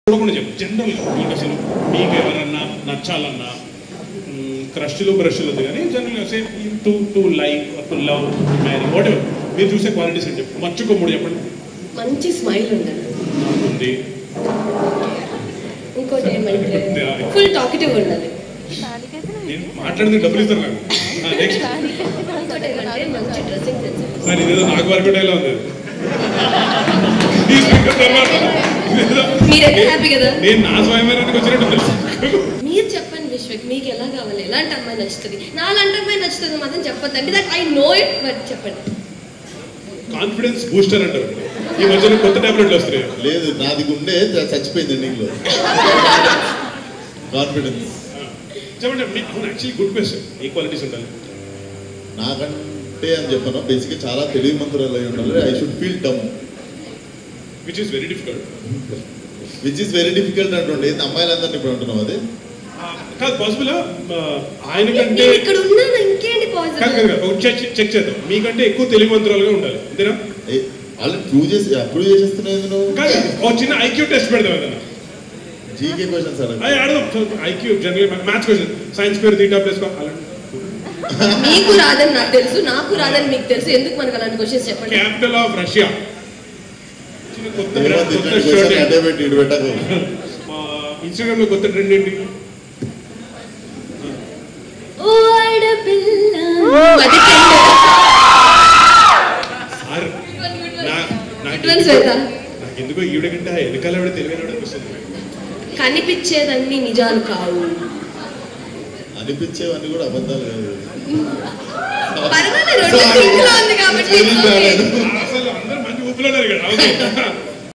చూడకుండా చెప్పు జనరల్గా మీకు అసలు మీకు ఎవరన్నా నచ్చాలన్నా క్రష్లు బ్రష్లు వద్దు కానీ జనరల్గా say to to like to love marry whatever మీరు చూసే క్వాలిటీస్ అని చెప్పు మచ్చుకో మూడు చెప్పండి మంచి స్మైల్ ఉండాలి ఉంది ఇంకోటి ఏమంటే ఫుల్ టాకిటివ్ ఉండాలి నేను మాట్లాడితే డబ్బులు ఇస్తారు నాకు నెక్స్ట్ ఇంకోటి ఏమంటే మంచి డ్రెస్సింగ్ సెన్స్ సార్ ఇదేదో నాకు వరకు ఎలా ఉంది ఈ speaker తర్వాత ఇదేదో మీరైతే హ్యాపీ కదా నేను నా స్వయంవరానికి వచ్చినట్టు తెలుసు మీరు చెప్పండి విశ్వక్ మీకు ఎలా కావాలి ఎలాంటి అమ్మాయి నచ్చుతుంది నాలాంటి అమ్మాయి నచ్చుతుంది మాత్రం చెప్పొద్దండి that I know it but చెప్పండి కాన్ఫిడెన్స్ బూస్టర్ అంటారు ఈ మధ్యన కొత్త టాబ్లెట్లు వస్తున్నాయి లేదు నాది గుండె చ- చచ్చిపోయింది ఎండింగ్ లో కాన్ఫిడెన్స్ చెప్పండి మీ- అవును యాక్చువల్లీ గుడ్ క్వశ్చన్ ఏ క్వాలిటీస్ ఉండాలి నాకంటే అని చెప్పను బేసిక్ చాలా తెలివి మంత్రాలు అయి ఉండాలి I should feel dumb which is very difficult which is very difficult అంటుండే ఏంది అమ్మాయిలందరినీ ఇప్పుడు అంటున్నావు అది కాదు పాసిబుల్ ఆయన కంటే నేను ఇక్కడ ఉన్నాను ఇంకేంటి కాదు పాజిటివ్ కాదు కాదు. ఒక చెక్ చెక్ చేద్దాం మీకంటే ఎక్కువ తెలివిమంతురాలుగా ఉండాలి అంతేనా ఆల్రెడీ ప్రూవ్ చేసి అప్రూవ్ చేసేస్తున్నావు నువ్వు కాదు ఒక చిన్న ఐక్యూ టెస్ట్ పెడదాం ఏదైనా జీకే క్వశ్చన్స్ అడగ అది ఆడదాం IQ general maths question science పేరు తీటా ప్లస్ మీకు రాదని నాకు తెలుసు నాకు రాదని మీకు తెలుసు ఎందుకు మనకు అలాంటి క్వశ్చన్స్ చెప్పండి క్యాపిటల్ ఆఫ్ రష్యా చిన్న కొత్త ఏమో కొత్త తిన్నాడు షర్ట్ క్వశ్చన్ అడ్డే పెట్టి ఇటు పెట్టకు ఇన్స్టాగ్రామ్ లో కొత్త ట్రెండ్ ఏంటి ఓ ఆడపిల్ల అది సార్ నా- నాకు Good one, Sweta. నాకు ఎందుకో ఈవిడ కంటే ఆ వెనకాల ఆవిడ తెలివైన అనిపిస్తుంది కనిపించేదన్నీ నిజాలు కావు అనిపించేవన్నీ కూడా అబద్ధాలు కాదు పర్వాలేదు రెండు సింక్ లో ఉంది కాబట్టి Very bad. okay. అసలు అందరూ మంచి ఊపిలో ఉన్నారు ఇక్కడ ఓకే